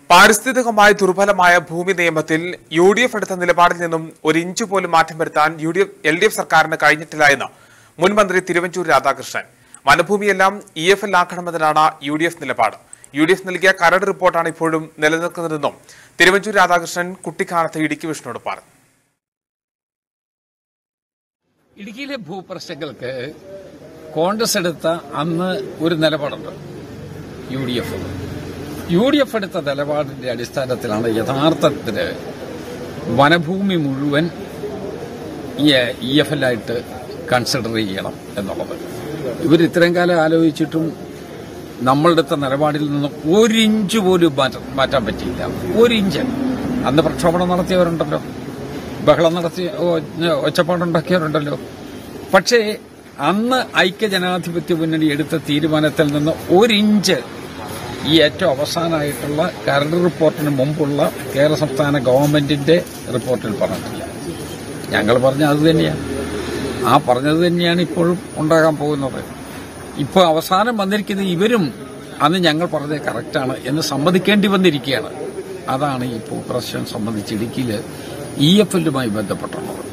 പാരിസ്ഥിതികമായി ദുർബലമായ ഭൂമി നിയമത്തിൽ യു ഡി എഫ് എടുത്ത നിലപാടിൽ നിന്നും ഒരു ഇഞ്ച് പോലും മാറ്റം വരുത്താൻ U D F L D F സർക്കാരിന് കഴിഞ്ഞിട്ടില്ല എന്ന് മുൻ മന്ത്രി തിരുവഞ്ചൂർ രാധാകൃഷ്ണൻ വനഭൂമിയെല്ലാം ഇ എഫ് എൽ ആക്കണമെന്നതാണ് യു ഡി എഫ് നിലപാട് യു ഡി എഫ് നൽകിയ കരട് റിപ്പോർട്ടാണ് ഇപ്പോഴും നിലനിൽക്കുന്നതെന്നും തിരുവഞ്ചൂർ രാധാകൃഷ്ണൻ കുട്ടിക്കാലത്ത് ഇടുക്കി വിഷ്ണുവോട് പറഞ്ഞു ഇടുക്കിയിലെ ഭൂപ്രശ്നങ്ങൾക്ക് കോൺഗ്രസ് എടുത്ത അന്ന് ഒരു നിലപാടുണ്ട് U D F U D F എടുത്ത നിലപാടിന്റെ അടിസ്ഥാനത്തിലാണ് യഥാർത്ഥത്തിൽ വനഭൂമി മുഴുവൻ ഇ എഫ് എൽ ആയിട്ട് കൺസിഡർ ചെയ്യണം എന്നുള്ളത് ഇവർ ഇത്രയും കാലം ആലോചിച്ചിട്ടും നമ്മളെടുത്ത നിലപാടിൽ നിന്ന് ഒരു ഇഞ്ച് പോലും മാറ്റാൻ മാറ്റാൻ പറ്റിയില്ല ഒരു ഇഞ്ച് അന്ന് പ്രക്ഷോഭണം നടത്തിയവരുണ്ടല്ലോ ബഹളം നടത്തി ഒ- ഒച്ചപ്പാടുണ്ടാക്കിയവരുണ്ടല്ലോ പക്ഷേ അന്ന് ഐക്യജനാധിപത്യ മുന്നണി എടുത്ത തീരുമാനത്തിൽ നിന്ന് ഒരിഞ്ച് ഈ ഏറ്റവും അവസാനമായിട്ടുള്ള കരട് റിപ്പോർട്ടിന് മുമ്പുള്ള കേരള സംസ്ഥാന ഗവൺമെന്റിന്റെ റിപ്പോർട്ടിൽ പറഞ്ഞിട്ടില്ല ഞങ്ങൾ പറഞ്ഞ അത് തന്നെയാണ് ആ പറഞ്ഞത് തന്നെയാണ് ഇപ്പോഴും ഉണ്ടാകാൻ പോകുന്നത് ഇപ്പോൾ അവസാനം വന്നിരിക്കുന്ന ഇവരും അന്ന് ഞങ്ങൾ പറഞ്ഞത് കറക്റ്റാണ് എന്ന് സമ്മതിക്കേണ്ടി വന്നിരിക്കുകയാണ് അതാണ് ഈ ഭൂപ്രശ്നം സംബന്ധിച്ച് ഇടുക്കിയിൽ ഇ എഫ് എല്ലുമായി ബന്ധപ്പെട്ടുള്ളത്